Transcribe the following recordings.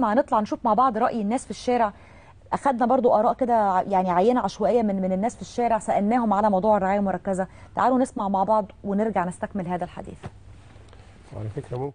ما نطلع نشوف مع بعض راي الناس في الشارع اخذنا برضو اراء كده يعني عينه عشوائيه من من الناس في الشارع سالناهم على موضوع الرعايه المركزه تعالوا نسمع مع بعض ونرجع نستكمل هذا الحديث وعلى فكره ممكن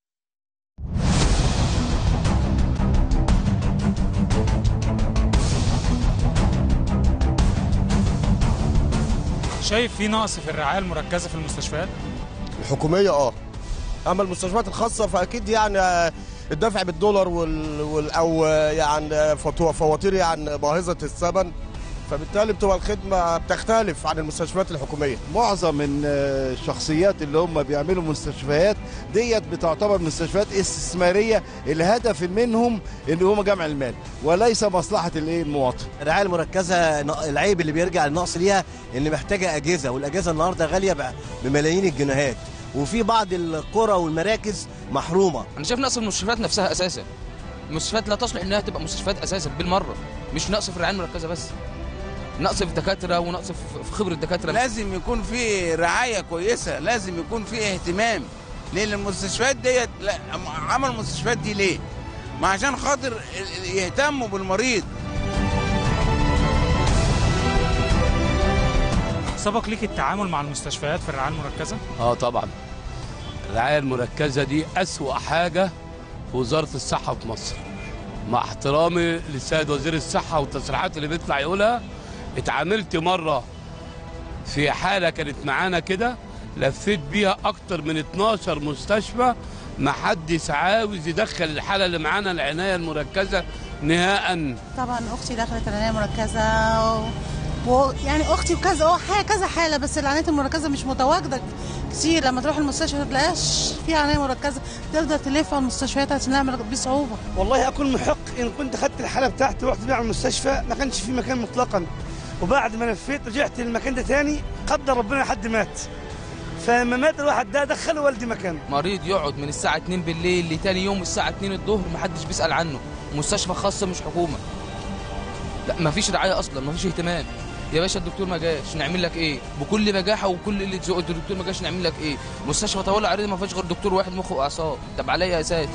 شايف في نقص في الرعايه المركزه في المستشفيات الحكوميه اه اما المستشفيات الخاصه فاكيد يعني آه، الدفع بالدولار وال, وال او آه، يعني آه، فاتو- فواتير يعني باهظه الثمن فبالتالي بتبقى الخدمه بتختلف عن المستشفيات الحكوميه معظم من آه، الشخصيات اللي هم بيعملوا مستشفيات ديت بتعتبر مستشفيات استثماريه الهدف منهم ان هم جمع المال وليس مصلحه الايه المواطن الرعايه المركزه ن- العيب اللي بيرجع النقص ليها ان محتاجه اجهزه والاجهزه النهارده غاليه ب- بملايين الجنيهات وفي بعض القرى والمراكز محرومه انا شايف نقص المستشفيات نفسها اساسا المستشفيات لا تصلح انها تبقى مستشفيات اساسا بالمره مش نقص في الرعايه المركزه بس نقص في الدكاتره ونقص في في خبره الدكاتره لازم يكون في رعايه كويسه لازم يكون في اهتمام لان المستشفيات ديت لا عمل المستشفيات دي ليه ما عشان خاطر ال- ال- يهتموا بالمريض سبق ليك التعامل مع المستشفيات في الرعايه المركزه اه طبعا الرعايه المركزه دي اسوا حاجه في وزاره الصحه في مصر مع احترامي للسيد وزير الصحه والتصريحات اللي بيطلع يقولها اتعاملت مره في حاله كانت معانا كده لفيت بيها اكتر من 12 مستشفى ما حدش عاوز يدخل الحاله اللي معانا العنايه المركزه نهائا طبعا اختي دخلت العنايه المركزه و... و... يعني اختي وكذا اه حاجه كذا حاله بس العنايه المركزه مش متواجده كتير لما تروح المستشفى ما تلاقيش فيها عنايه مركزه تفضل تلف على المستشفيات عشان نعمل بصعوبه والله اكون محق ان كنت اخذت الحاله بتاعتي ورحت بيها على المستشفى ما كانش في مكان مطلقا وبعد ما لفيت رجعت للمكان ده تاني قدر ربنا حد مات فلما مات الواحد ده دخله والدي مكانه مريض يقعد من الساعه 2 بالليل لتاني يوم الساعه 2 الظهر محدش بيسال عنه مستشفى خاصه مش حكومه لا مفيش رعايه اصلا مفيش اهتمام يا باشا الدكتور ما جاش نعمل لك ايه بكل بجاحه وكل اللي ذوق الدكتور ما جاش نعمل لك ايه مستشفى طوال عريض ما فيش غير دكتور واحد مخ واعصاب طب عليا يا ساتر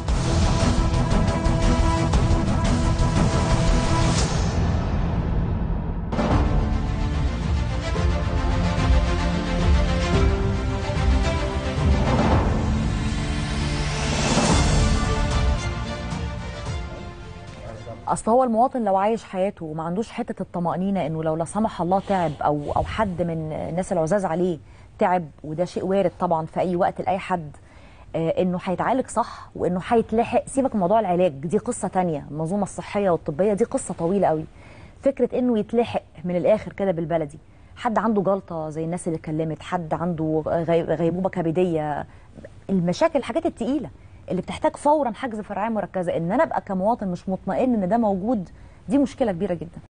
اصل هو المواطن لو عايش حياته وما عندوش حته الطمانينه انه لو لا سمح الله تعب او او حد من الناس العزاز عليه تعب وده شيء وارد طبعا في اي وقت لاي حد آه، انه هيتعالج صح وانه هيتلحق سيبك من موضوع العلاج دي قصه تانية المنظومه الصحيه والطبيه دي قصه طويله قوي فكره انه يتلحق من الاخر كده بالبلدي حد عنده جلطه زي الناس اللي اتكلمت حد عنده غي- غيبوبه كبديه المشاكل الحاجات التقيله اللي بتحتاج فورا حجز في الرعايه المركزه ان انا ابقى كمواطن مش مطمئن ان ده موجود دي مشكله كبيره جدا